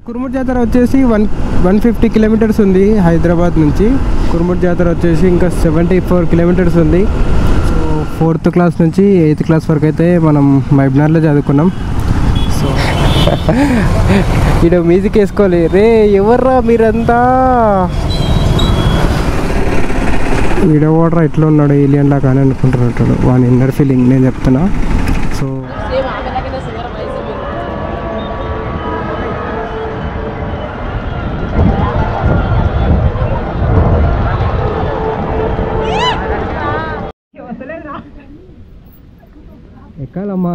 కురుముడు జాతర వచ్చేసి one one fifty kilometres ఉంది హైదరాబాద్ నుంచి కురుముడు జాతర వచ్చేసి ఇంకా సెవెంటీ ఫోర్ కిలోమీటర్స్ ఉంది సో ఫోర్త్ క్లాస్ నుంచి ఎయిత్ క్లాస్ వరకు అయితే మనం మైబ్నార్లో చదువుకున్నాం సో ఇక్కడ మ్యూజిక్ వేసుకోవాలి రే ఎవర్రా మీరంతా వీడియో వాటర్ ఎట్లా ఉన్నాడు ఏలియన్ లాగా అని అనుకుంటున్నట్టు వాని ఇన్నర్ ఫీలింగ్ నేను చెప్తున్నా సో ఎక్కాలమ్మా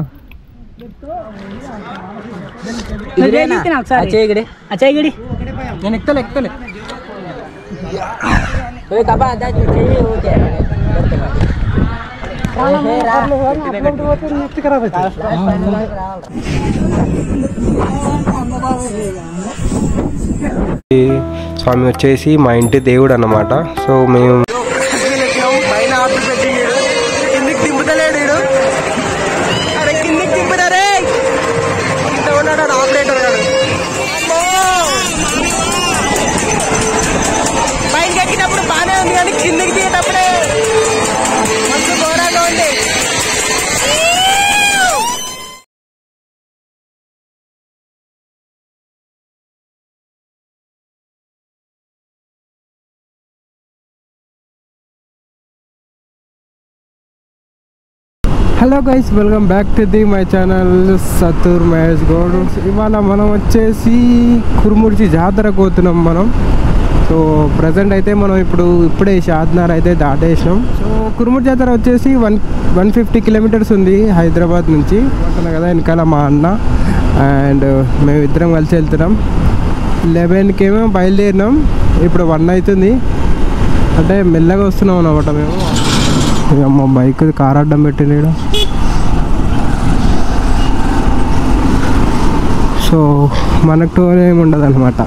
చేయగడి నేను ఎక్కుతలే ఎక్కుతలే ఈ స్వామి వచ్చేసి మా ఇంటి దేవుడు అన్నమాట సో మేము పైన ఆపిల్ పెట్టి కిందికి దింపుతలేడు వీడు అరే కిందికి దింపుతారే ఇంత ఉన్నాడు ఆపరేటర్ గారు పైకి ఎక్కినప్పుడు బాగానే ఉంది కానీ కిందికి దిగేటప్పుడే మంచి ఘోరంగా ఉంది hello guys welcome back to the my channel Sattur Mahesh Goud ఇవాళ మనం వచ్చేసి కురుముడిచి జాతరకు పోతున్నాం మనం సో ప్రజెంట్ అయితే మనం ఇప్పుడు ఇప్పుడే షాద్నార్ అయితే దాటేసినాం సో కురుముడి జాతర వచ్చేసి వన్ వన్ ఫిఫ్టీ కిలోమీటర్స్ ఉంది హైదరాబాద్ నుంచి అంటున్నా కదా వెనకాల మా అన్న అండ్ మేము ఇద్దరం కలిసి వెళ్తున్నాం లెవెన్కి ఏమో బయలుదేరినాం ఇప్పుడు వన్ అవుతుంది అంటే మెల్లగా వస్తున్నాం అనమాట మేము ఇక మా బైక్ కార్ అడ్డం పెట్టిండు ఈడ. సో మనకు టోన్ ఏమి ఉండదు అనమాట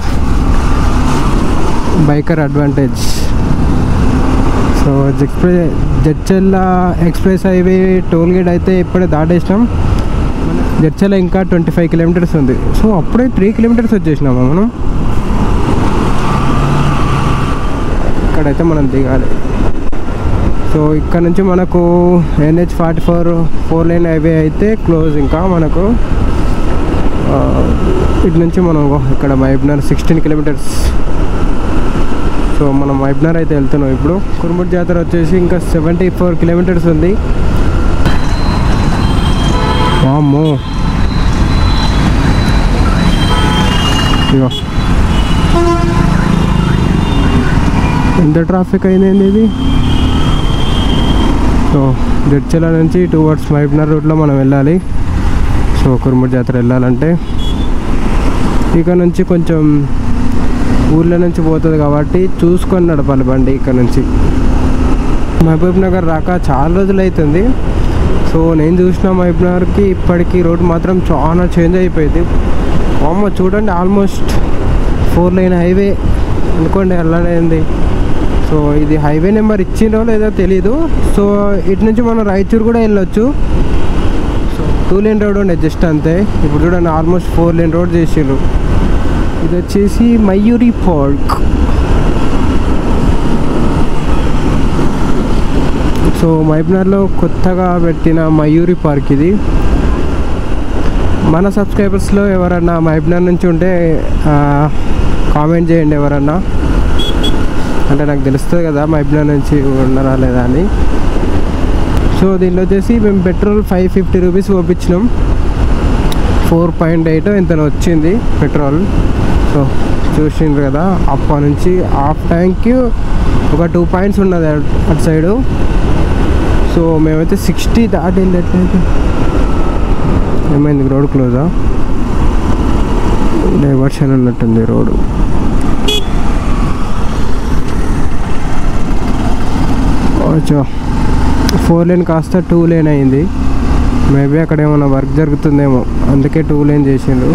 biker advantage so express Jadcherla express highway toll gate అయితే ఇప్పుడే దాటేసినాం జడ్చెల్ల ఇంకా ట్వంటీ ఫైవ్ కిలోమీటర్స్ ఉంది సో అప్పుడే త్రీ కిలోమీటర్స్ వచ్చేసినామా మనం ఇక్కడైతే మనం దిగాలి సో ఇక్కడ నుంచి మనకు NH forty four four lane highway అయితే క్లోజ్ ఇంకా మనకు ఆ, ఇటు నుంచి మనం ఓ, ఇక్కడ మైబ్నర్ సిక్స్టీన్ కిలోమీటర్స్ సో మనం మైబ్నర్ అయితే వెళ్తున్నాం ఇప్పుడు కురుముడి జాతర వచ్చేసి ఇంకా సెవెంటీ ఫోర్ కిలోమీటర్స్ ఉంది వామ్మో ఇగో ఎంత ట్రాఫిక్ అయిందండి ఇది సో జడ్చెల నుంచి టువర్డ్స్ మైబ్నర్ రూట్లో మనం వెళ్ళాలి సో కురుముడి జాతర వెళ్ళాలంటే ఇక నుంచి కొంచెం ఊర్లో నుంచి పోతుంది కాబట్టి చూసుకొని నడపాలి బండి ఇక్కడ నుంచి మహబూబ్ నగర్ రాక చాలా రోజులు అవుతుంది సో నేను చూసిన మహబూబ్ నగర్కి ఇప్పటికీ రోడ్ మాత్రం చాలా చేంజ్ అయిపోయింది అమ్మ చూడండి ఆల్మోస్ట్ ఫోర్ లైన్ హైవే అనుకోండి అలానే ఉంది సో ఇది హైవే నెంబర్ ఇచ్చిందో లేదో తెలీదు సో ఇటు నుంచి మనం రాయచూరు కూడా వెళ్ళొచ్చు సో టూ లేన్ రోడ్ ఉండే జస్ట్ అంతే ఇప్పుడు చూడండి ఆల్మోస్ట్ ఫోర్ లేన్ రోడ్ చేసిండ్రు ఇది వచ్చేసి మయూరి పార్క్ సో మైబ్నర్లో కొత్తగా పెట్టిన మయూరి పార్క్ ఇది మన సబ్స్క్రైబర్స్లో ఎవరన్నా మైబ్నర్ నుంచి ఉంటే కామెంట్ చేయండి ఎవరన్నా అంటే నాకు తెలుస్తుంది కదా మైబ్నర్ నుంచి ఉన్నారా లేదా అని సో దీనిలో వచ్చేసి మేము పెట్రోల్ ఫైవ్ ఫిఫ్టీ రూపీస్ పంపించినాం ఫోర్ పాయింట్ ఎయిట్ ఇంత వచ్చింది పెట్రోల్ సో చూసిండ్రు కదా అప్పటి నుంచి హాఫ్ ట్యాంక్ ఒక టూ పాయింట్స్ ఉన్నది అటు అటు సైడు సో మేమైతే సిక్స్టీ దాటి వెళ్ళట్లేదు ఏమైంది రోడ్ క్లోజా డైవర్షన్ అన్నట్టుంది రోడ్ వచ్చా ఫోర్ లేన్ కాస్త టూ లేన్ అయింది మేబీ అక్కడ ఏమైనా వర్క్ జరుగుతుందేమో అందుకే టూ లేన్ చేసిండు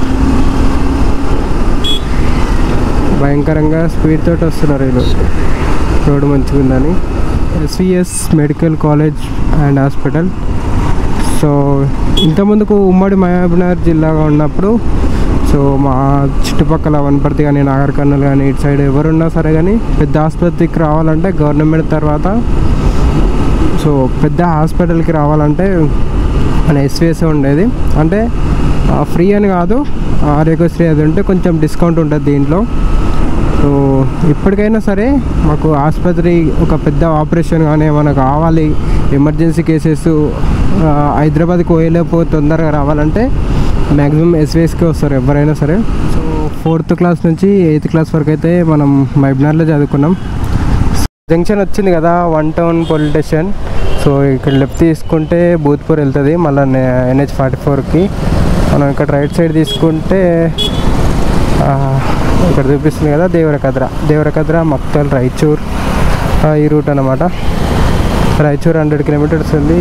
భయంకరంగా స్పీడ్ తోటి వస్తున్నారు వీళ్ళు రోడ్డు మంచిగా ఉందని SVS medical college and hospital so ఇంతకుముందుకు ఉమ్మడి మహబూబ్నగర్ జిల్లాగా ఉన్నప్పుడు సో సో మా చుట్టుపక్కల వనపర్తి కానీ నాగర్ కర్నూలు కానీ ఇటు సైడ్ ఎవరున్నా సరే కానీ పెద్ద ఆసుపత్రికి రావాలంటే గవర్నమెంట్ తర్వాత సో పెద్ద హాస్పిటల్కి రావాలంటే మన ఎస్విఎస్ ఉండేది అంటే ఫ్రీ అని కాదు ఆరోగ్యశ్రీ అది ఉంటే కొంచెం డిస్కౌంట్ ఉంటుంది దీంట్లో సో ఇప్పటికైనా సరే మాకు ఆసుపత్రి ఒక పెద్ద ఆపరేషన్ కానీ ఏమైనా కావాలి ఎమర్జెన్సీ కేసెస్ హైదరాబాద్కి పోయలేపో తొందరగా రావాలంటే మ్యాక్సిమం ఎస్విఎస్కి వస్తారు ఎవరైనా సరే సో ఫోర్త్ క్లాస్ నుంచి ఎయిత్ క్లాస్ వరకు అయితే మనం మైబ్నార్లో చదువుకున్నాం జంక్షన్ వచ్చింది కదా one town police station so ఇక్కడ లెఫ్ట్ తీసుకుంటే భూత్పూర్ వెళ్తుంది మళ్ళీ ఎన్హెచ్ ఫార్టీ ఫోర్కి మనం ఇక్కడ రైట్ సైడ్ తీసుకుంటే ఆ, ఇక్కడ చూపిస్తుంది కదా దేవరకద్ర దేవరకద్ర మక్తల్ రాయచూర్ ఆ, ఈ రూట్ అన్నమాట రాయచూర్ హండ్రెడ్ కిలోమీటర్స్ ఉంది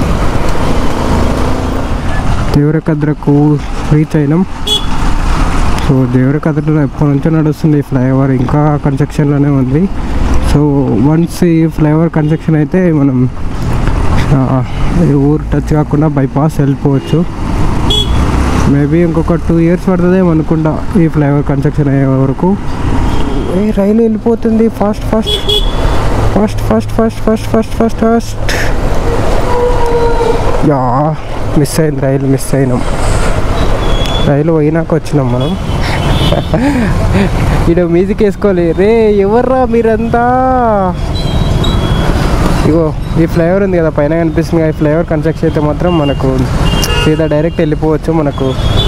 దేవరకద్రకు రీచ్ అయినాం సో దేవరకద్రలో ఎప్పటి నుంచో నడుస్తుంది ఈ ఫ్లైఓవర్ ఇంకా కన్స్ట్రక్షన్లోనే ఉంది సో వన్స్ ఈ ఫ్లైఓవర్ కన్స్ట్రక్షన్ అయితే మనం ఆ, ఈ ఊరు టచ్ కాకుండా బైపాస్ వెళ్ళిపోవచ్చు మేబీ ఇంకొక టూ ఇయర్స్ పడుతుందేమో అనుకుంటా ఈ ఫ్లైఓవర్ కన్స్ట్రక్షన్ అయ్యే వరకు ఏ రైలు వెళ్ళిపోతుంది fast fast fast fast fast fast fast fast fast yeah miss అయింది రైలు మిస్ అయినాం రైలు పోయినాక వచ్చినాం మనం ఇడ మ్యూజిక్ వేసుకోవాలి రే ఎవర్రా మీరంతా ఇగో ఈ ఫ్లైఓవర్ ఉంది కదా పైన కనిపిస్తుంది కదా, ఈ ఫ్లైఓవర్ కన్స్ట్రక్షన్ అయితే మాత్రం మనకు సీదా డైరెక్ట్ వెళ్ళిపోవచ్చు మనకు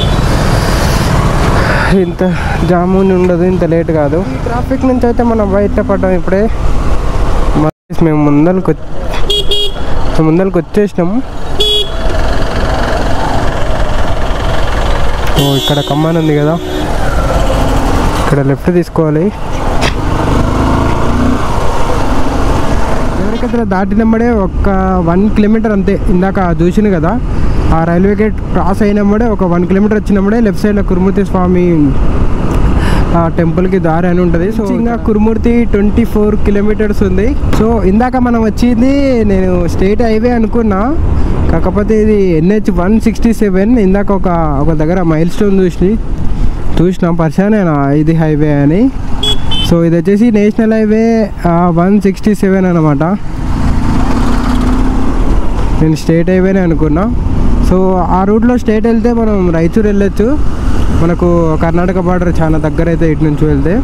ఇంత జాము ఉండదు ఇంత లేట్ కాదు ఈ ట్రాఫిక్ నుంచి అయితే మనం బయట పడ్డాం ఇప్పుడే మరి మేము ముందరికి వచ్చి ముందరికి వచ్చేసినాము ఓ ఇక్కడ కమ్మాన్ ఉంది కదా ఇక్కడ లెఫ్ట్ తీసుకోవాలి ఎవరికైతే దాటినమ్మడే ఒక వన్ కిలోమీటర్ అంతే ఇందాక చూసిన కదా ఆ రైల్వే గేట్ క్రాస్ అయినమ్మడే ఒక వన్ కిలోమీటర్ వచ్చినమ్మడే లెఫ్ట్ సైడ్లో కురుమూర్తి స్వామి ఆ టెంపుల్కి దారి అని ఉంటుంది సో ఇంకా కురుమూర్తి ట్వంటీ ఫోర్ కిలోమీటర్స్ ఉంది సో ఇందాక మనం వచ్చింది నేను స్టేట్ హైవే అనుకున్నా కాకపోతే ఇది ఎన్హెచ్ వన్ సిక్స్టీ సెవెన్ ఇందాక ఒక ఒక దగ్గర మైల్ స్టోన్ చూసి చూసిన పరిశానేనా ఇది హైవే అని సో ఇది వచ్చేసి national highway one sixty seven అనమాట నేను స్టేట్ హైవేనే అనుకున్నా సో ఆ రూట్లో స్టేట్ వెళ్తే మనం రైచూర్ వెళ్ళొచ్చు మనకు కర్ణాటక బార్డర్ చాలా దగ్గర అయితే ఇటు నుంచి వెళ్తే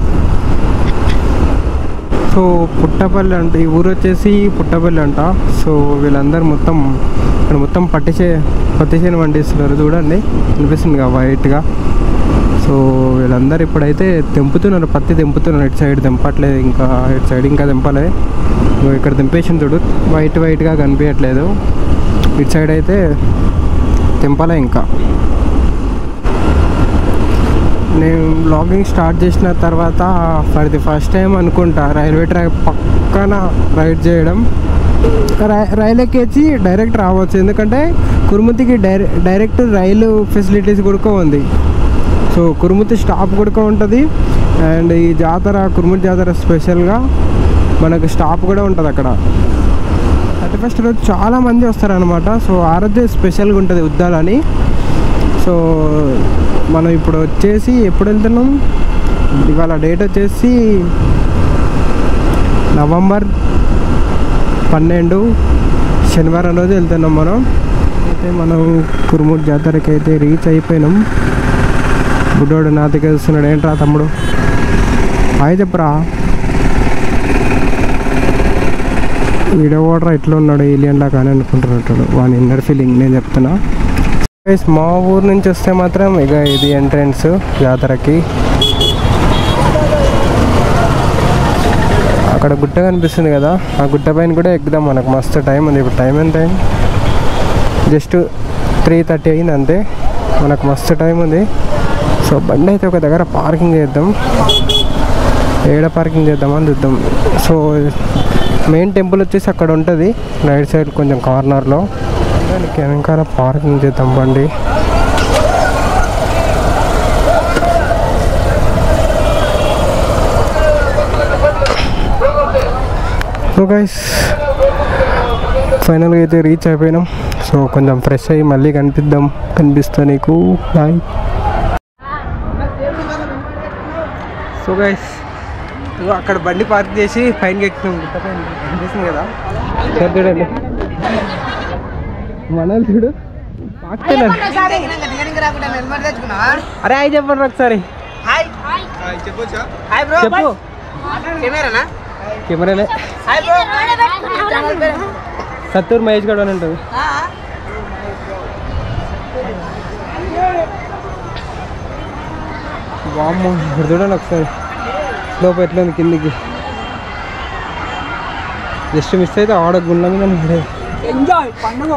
సో పుట్టపల్లి అంట ఈ ఊరు వచ్చేసి పుట్టపల్లి అంట సో వీళ్ళందరూ మొత్తం ఇక్కడ మొత్తం పట్టిసే పత్తిసేను పండిస్తున్నారు చూడండి కనిపిస్తుంది కదా వైట్గా సో వీళ్ళందరూ ఇప్పుడైతే తెంపుతున్నారు పత్తి తెంపుతున్నారు ఇటు సైడ్ తెంపట్లేదు ఇంకా ఇటు సైడ్ ఇంకా తెంపలే ఇగో ఇక్కడ తెంపేసింది చూడు వైట్ వైట్గా కనిపించట్లేదు ఇటు సైడ్ అయితే తెంపలే ఇంకా నేను బ్లాగింగ్ స్టార్ట్ చేసిన తర్వాత ఫర్ ది ఫస్ట్ టైం అనుకుంటా రైల్వే ట్రాక్ పక్కన రైడ్ చేయడం రై- రైలు ఎక్కేసి డైరెక్ట్ రావచ్చు ఎందుకంటే కురుమతికి డైరె డైరెక్ట్ రైలు ఫెసిలిటీస్ కూడా ఉంది సో కురుమతి స్టాప్ కూడా ఉంటుంది అండ్ ఈ జాతర కురుమతి జాతర స్పెషల్గా మనకు స్టాప్ కూడా ఉంటుంది అక్కడ థర్టీ ఫస్ట్ రోజు చాలా మంది వస్తారనమాట సో ఆ రోజే స్పెషల్గా ఉంటుంది ఉద్దాలని సో మనం ఇప్పుడు వచ్చేసి ఎప్పుడు వెళ్తున్నాం ఇవాళ డేట్ వచ్చేసి నవంబర్ పన్నెండు శనివారం రోజు వెళ్తున్నాం మనం అయితే మనం కురుమూరు జాతరకి అయితే రీచ్ అయిపోయినాం బుడ్డోడు నా దగ్గర వస్తున్నాడు ఏంట్రా తమ్ముడు హాయ్ చెప్పరా వీడియో ఓడరా ఇట్లా ఉన్నాడు ఏలియన్ లాగా అని అనుకుంటున్నట్టు వాని ఇన్నర్ ఫీలింగ్ నేను చెప్తున్నా Guys, మా ఊరు నుంచి వస్తే మాత్రం ఇక ఇది ఎంట్రన్స్ జాతరకి అక్కడ గుట్ట కనిపిస్తుంది కదా ఆ గుట్ట పైన కూడా ఎక్కుదాం మనకు మస్తు టైం ఉంది ఇప్పుడు టైం ఎంత అయింది జస్ట్ త్రీ థర్టీ అయింది అంతే మనకు మస్తు టైం ఉంది సో బండి అయితే ఒక దగ్గర పార్కింగ్ చేద్దాం ఏడ పార్కింగ్ చేద్దామని చూద్దాం సో మెయిన్ టెంపుల్ వచ్చేసి అక్కడ ఉంటుంది రైట్ సైడ్ కొంచెం కార్నర్లో దానికి వెనకాల పార్కింగ్ చేద్దాం బండి సో గైస్ ఫైనల్గా అయితే రీచ్ అయిపోయినాం సో కొంచెం ఫ్రెష్ అయ్యి మళ్ళీ కనిపిద్దాం కనిపిస్తా నీకు బాయ్ సో గైస్ అక్కడ బండి పార్క్ చేసి పైన ఎక్కినాం గుట్ట పైన కనిపిస్తుంది కదా సరే చూడండి మనల్ని చూడు పాకుతున్నారు అరే హాయ్ చెప్పండి ఒకసారి హాయ్ బ్రో చెప్పు కెమెరానా కెమెరాలే హాయ్ బ్రో సత్తూరు మహేష్ గడ అని ఉంటుంది వామ్మో ఇక్కడ చూడండి ఒకసారి స్లోప్ ఎట్లా ఉంది కిందికి జస్ట్ మిస్ అయితే ఆడ గుండ్ల మీద పడేది ఎంజాయ్ పండుగ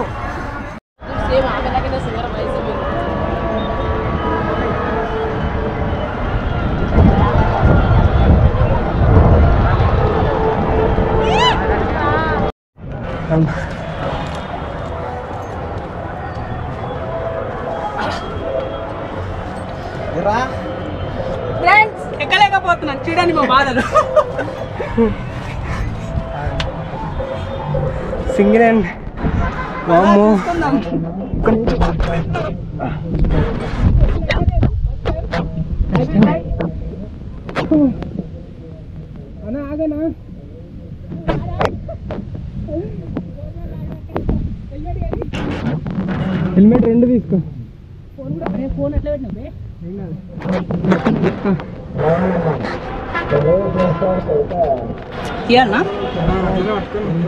ఎక్కలేకపోతున్నాను చూడండి మా బాధలు సింగిల్ అండ్ వామ్మో అన్నా ఆగనా హెల్మెట్ రెండు తీసుకో ఫోన్ ఎట్లా పెట్టినా ఏం కాదు. తీయాలనా ఆ, ఇలా పట్టుకొని.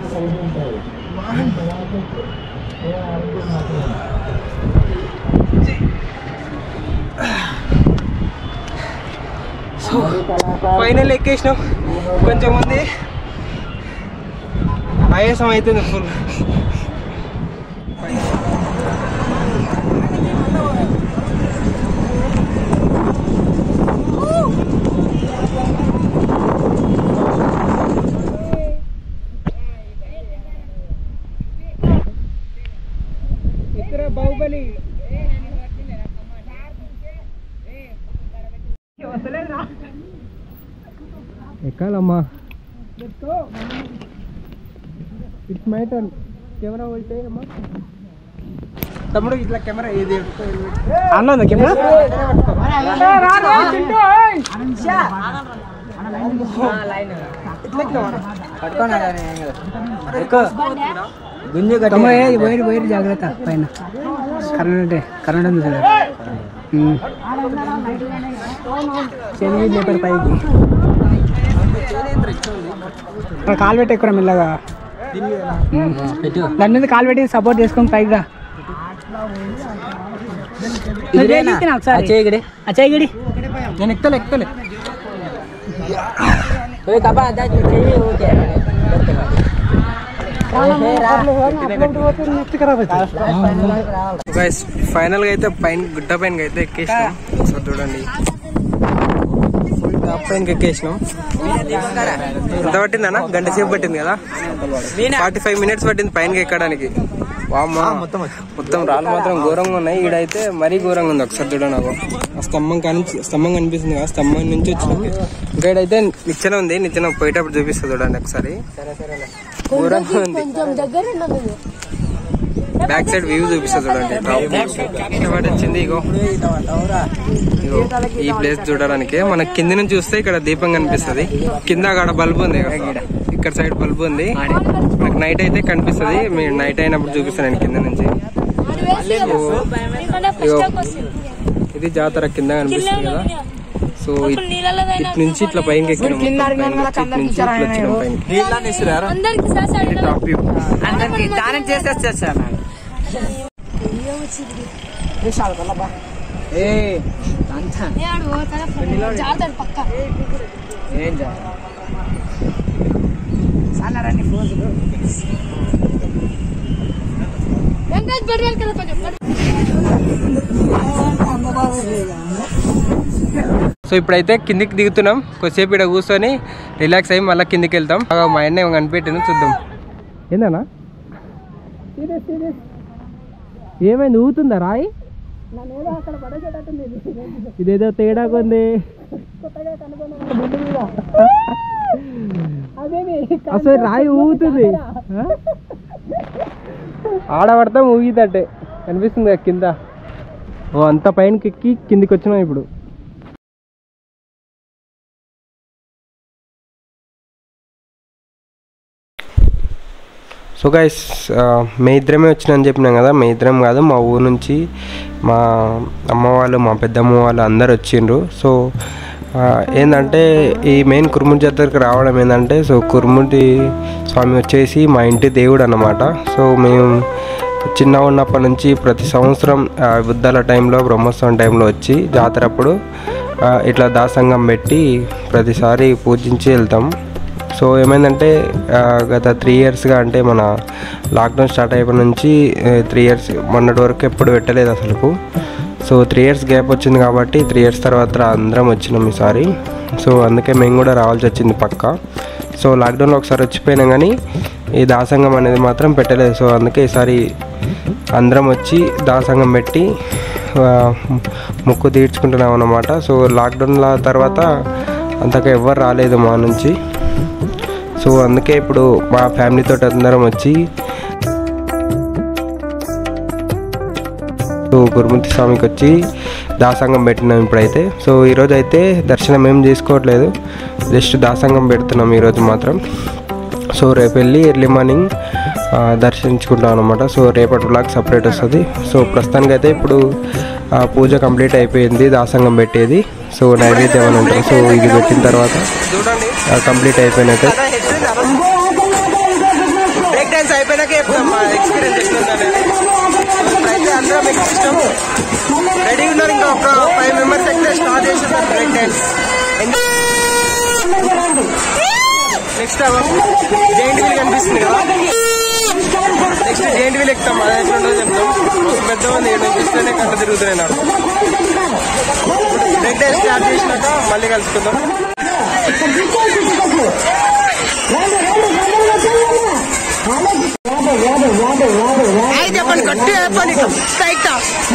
సో ఫైనల్ ఎక్కేసినాం కొంచెం ఉంది ఆయాసం అవుతుంది ఫుల్ ఇక్కడ బాహుబలి ఎక్కాలమ్మా ఇట్స్ మై టర్న్ కెమెరా పోతే అమ్మా తమ్ముడు ఇట్లా కెమెరా ఏది అన్న ఉందా కెమెరా వైరు వైరు జాగ్రత్త పైన కరెంట్ కరెంట్ ఉంది సార్ చెవి లేపర్ పైకి ఇక్కడ కాలు పెట్టి ఎక్కువ మెల్లగా ఉమ్. దాని మీద కాలు పెట్టి సపోర్ట్ చేసుకొని పైకి రా నువ్వు చేయి ఎత్తినా ఒకసారి. ఆ చేయి గడి నేను ఎక్కుతలే ఎక్కుతలే గైస్ ఫైనల్ గా అయితే పైన గుట్ట పైన అయితే ఎక్కేసినాం సో చూడండి ఫుల్ టాప్ పైన ఎక్కేసినాం ఎంత పట్టిందన్న గంట సేపు పట్టింది కదా ఫార్టీ ఫైవ్ మినిట్స్ పట్టింది పైన ఎక్కడానికి వామ్మ మొత్తం రాళ్ళు మాత్రం ఘోరంగా ఉన్నాయి ఈడైతే మరీ ఘోరంగా ఉంది ఒకసారి చూడండి నాకు ఆ స్తంభం కానీ స్తంభం కనిపిస్తుంది కదా స్తంభం నుంచి వచ్చినాం ఇంకా ఈడైతే నిచ్చెన ఉంది నిచ్చెన పోయేటప్పుడు చూపిస్తుంది చూడండి ఒకసారి ఘోరంగా ఉంది బ్యాక్ సైడ్ వ్యూ చూపిస్తుంది చూడండి ఇష్టపడి వచ్చింది ఇగో ఇగో ఈ ప్లేస్ చూడడానికి మన కింది నుంచి చూస్తే ఇక్కడ దీపం కనిపిస్తుంది కింద అక్కడ బల్బు ఉంది ఇగో. ఇక్కడ సైడ్ బల్బు ఉంది మనకి నైట్ అయితే కనిపిస్తుంది మీరు నైట్ అయినప్పుడు చూపిస్తాను నేను కింద నుంచి ఇగో ఇది జాతర కింద కనిపిస్తుంది కదా సో ఇట్ ఇటు నుంచి ఇట్లా పైకి ఎక్కినాం మొత్తం పైకి. ఇటు నుంచి ఇట్లా వచ్చినాం పైకి ఇది టాప్ వ్యూ అందరికి దానం చేసేస్తారు సార్ ఏ అంతా పక్క ఏం చేయాలి సాలారండి ఫోజులు వెంకటేష్ బెడ్రోల్ కదా కొంచెం సో ఇప్పుడైతే కిందికి దిగుతున్నాం కొద్దిసేపు ఇక్కడ కూర్చొని రిలాక్స్ అయ్యి మళ్ళీ కిందికి వెళ్తాం ఆ, మా ఆయన ఏమో కనిపెట్టింది చూద్దాం ఏందన్నా ఏమైంది ఊగుతుందా రాయి ఇదేదో తేడా కొంది అసలు రాయి ఊగుతుంది ఆ? ఆడబడతాం ఊగిదట్టే కనిపిస్తుంది కదా కింద ఓ అంత పైనకి ఎక్కి కిందికి వచ్చినాం ఇప్పుడు సో గైస్ మే ఇద్దరమే వచ్చినని చెప్పినాం కదా మే ఇద్దరం కాదు మా ఊరు నుంచి మా అమ్మ వాళ్ళు మా పెద్దమ్మ వాళ్ళు అందరు వచ్చిండ్రు సో ఆ, ఏంటంటే ఈ మెయిన్ కురుముడి జాతరకు రావడం ఏంటంటే సో కురుముడి స్వామి వచ్చేసి మా ఇంటి దేవుడు అన్నమాట సో మేము చిన్న ఉన్నప్పటి నుంచి ప్రతి సంవత్సరం ఆ, బుద్ధాల టైంలో బ్రహ్మోత్సవం టైంలో వచ్చి జాతర అప్పుడు ఆ, ఇట్లా దాసంగం పెట్టి ప్రతిసారి పూజించి వెళ్తాం సో ఏమైందంటే ఆ, గత త్రీ ఇయర్స్గా అంటే మన లాక్డౌన్ స్టార్ట్ అయిపోయిన నుంచి త్రీ ఇయర్స్ మొన్నటి వరకు ఎప్పుడు పెట్టలేదు అసలుకు సో త్రీ ఇయర్స్ గ్యాప్ వచ్చింది కాబట్టి త్రీ ఇయర్స్ తర్వాత అందరం వచ్చినాం ఈసారి సో అందుకే మేము కూడా రావాల్సి వచ్చింది పక్క సో లాక్డౌన్లో ఒకసారి వచ్చిపోయినాం కానీ ఈ దాసంగం అనేది మాత్రం పెట్టలేదు సో అందుకే ఈసారి అందరం వచ్చి దాసంగం పెట్టి ఆ, ముక్కు తీర్చుకుంటున్నాం అన్నమాట సో లాక్డౌన్ల తర్వాత అంతగా ఎవ్వరు రాలేదు మా నుంచి సో అందుకే ఇప్పుడు మా ఫ్యామిలీతో అందరం వచ్చి సో గురుమూర్తి స్వామికి వచ్చి దాసంగం పెట్టినాం ఇప్పుడైతే సో ఈరోజు అయితే దర్శనం ఏం చేసుకోవట్లేదు జస్ట్ దాసంగం పెడుతున్నాం ఈరోజు మాత్రం సో రేపు వెళ్ళి ఎర్లీ మార్నింగ్ ఆ, దర్శించుకుంటాం అనమాట సో రేపటి బ్లాగ్ సపరేట్ వస్తుంది సో ప్రస్తుతానికి అయితే ఇప్పుడు ఆ, పూజ కంప్లీట్ అయిపోయింది దాసంగం పెట్టేది సో నైవేద్యం అని అంటారు సో ఇది పెట్టిన తర్వాత చూడండి కంప్లీట్ అయిపోయినట్టే కదా హెడ్ బ్రేక్ డాన్స్ అయిపోయినాక చెప్తాం మా ఎక్స్పీరియన్స్ ఎట్లుందనేది ఇప్పుడైతే అందరూ మీకు ఇష్టం రెడీ ఉన్నారు ఇంకా ఒక ఫైవ్ మెంబర్స్ అయితే స్టార్ట్ చేస్తున్నారు break dance next giant wheel కనిపిస్తుంది కదా నెక్స్ట్ జైంట్ వీల్ ఎక్కుతాం అది ఎట్లుండదో చెప్తాం మస్తు పెద్ద ఉంది ఏడు చూస్తేనే కట్ట తిరుగుతున్నాయి నాకు బ్రేక్ డాన్స్ స్టార్ట్ చేసినాక మళ్ళీ కలుసుకుందాం హాయ్ చెప్పండి గట్టి చెప్పండి స్ట్రైక్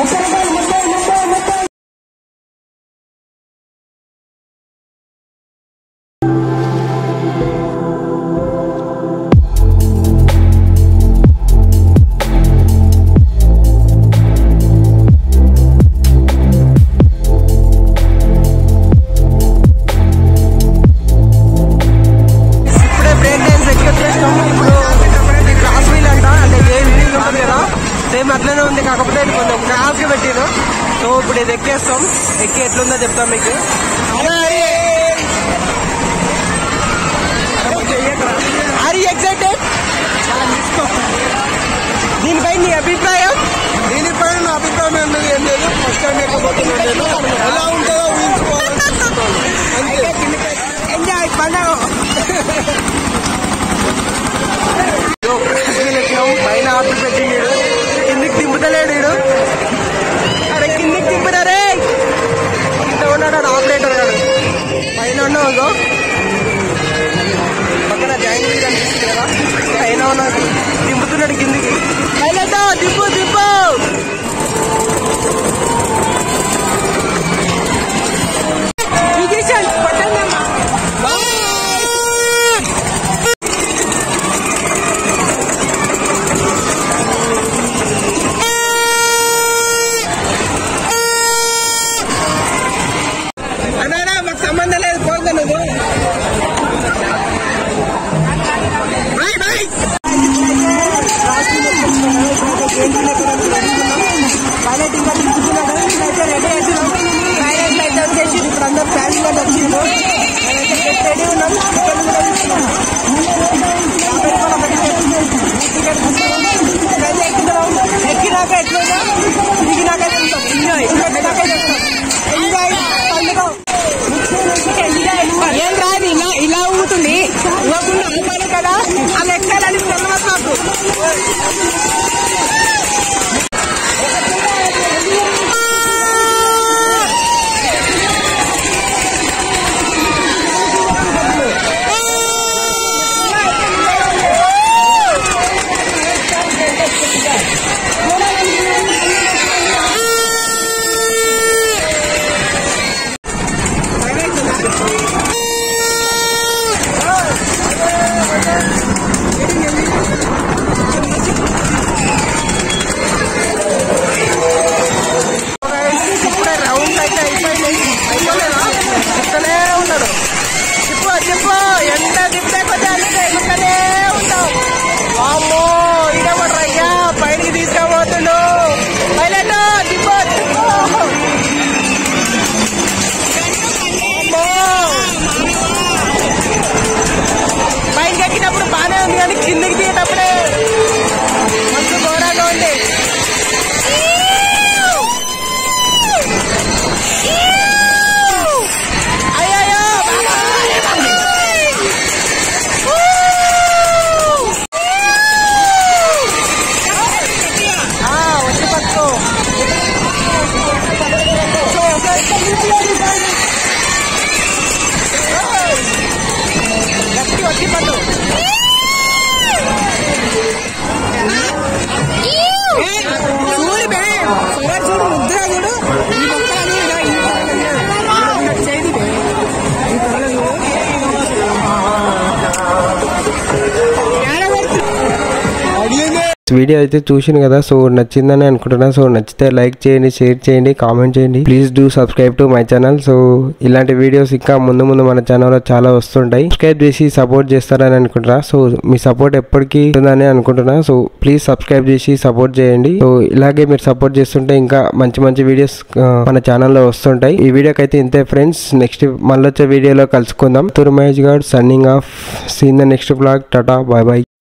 ఇప్పుడే బ్రేక్ డాన్స్ ఎక్కొచ్చేసినాం ఇప్పుడు ఇది క్రాస్ వీల్ అంట అంటే ఏ వీల్ ఉంటుంది కదా సేమ్ అట్లనే ఉంది కాకపోతే ఇది కొంచెం క్రాస్ గా పెట్టిరు సో ఇప్పుడు ఇది ఎక్కేస్తాం ఎక్కి ఎట్లుందో చెప్తాం మీకు ఆర్ ఎక్సైటెడ్ దీనిపై నీ అభిప్రాయం దీనిపై నా అభిప్రాయం అన్నది ఏం లేదు ఫస్ట్ టైం ఎక్కబోతున్నాను నేను ఎలా ఉంటుందో ఊహించుకోవాలనుకుంటున్నాను ఎంజాయ్ పండుగ పైన ఆపిల్ పెట్టి వీడు కిందికి దింపుతలేడు వీడు అరే కిందికి దింపుతారే కింద ఉన్నాడు ఆపరేటర్ గాడు పైన ఉన్నావు పక్కన జాయింట్ వీల్ కనిపిస్తుంది కదా పైన ఉన్నాడు దింపుతున్నాడు కిందికి పైన దింపు దింపు Musicians, పట్టండి అమ్మా. అన్నా మాకు సంబంధం లేదు పోగా నువ్వు బాయ్ బాయ్ ఇప్పుడు అందరు ఫ్యామిలీ వచ్చిండు రెడీ ఉన్నాం టికెట్ కూడా తీసుకున్నాం ఎక్కినాక ఎట్లున్నా దిగినాక వెళ్తాం ఎంజాయ్ ఎంజాయ్ పండుగ ఏం రాదు ఇలా ఇలా ఊగుతుంది ఇవ్వకుండా గట్టి పట్టు ఏయ్, చూడు బే చూడు చూడు ముద్ర చూడు ఈ మొక్కలు ఇలా ఈ మొక్కలు చేయి బే ఈ మొక్కలు చూడు వీడియో అయితే చూసింది కదా సో నచ్చిందని అనుకుంటున్నా సో నచ్చితే లైక్ చేయండి షేర్ చేయండి కామెంట్ చేయండి please do subscribe to my channel so ఇలాంటి వీడియోస్ ఇంకా ముందు ముందు మన ఛానల్లో చాలా వస్తుంటాయి సబ్స్క్రైబ్ చేసి సపోర్ట్ చేస్తారని అనుకుంటున్నా సో మీ సపోర్ట్ ఎప్పటికీ ఉంటుందని అనుకుంటున్నా సో ప్లీజ్ సబ్స్క్రైబ్ చేసి సపోర్ట్ చేయండి సో ఇలాగే మీరు సపోర్ట్ చేస్తుంటే ఇంకా మంచి మంచి వీడియోస్ మన ఛానల్లో వస్తుంటాయి ఈ వీడియోకి అయితే ఇంతే ఫ్రెండ్స్ నెక్స్ట్ మళ్ళీ వచ్చే వీడియోలో కలుసుకుందాం తురు Mahesh garu signing off seen the next vlog tata bye bye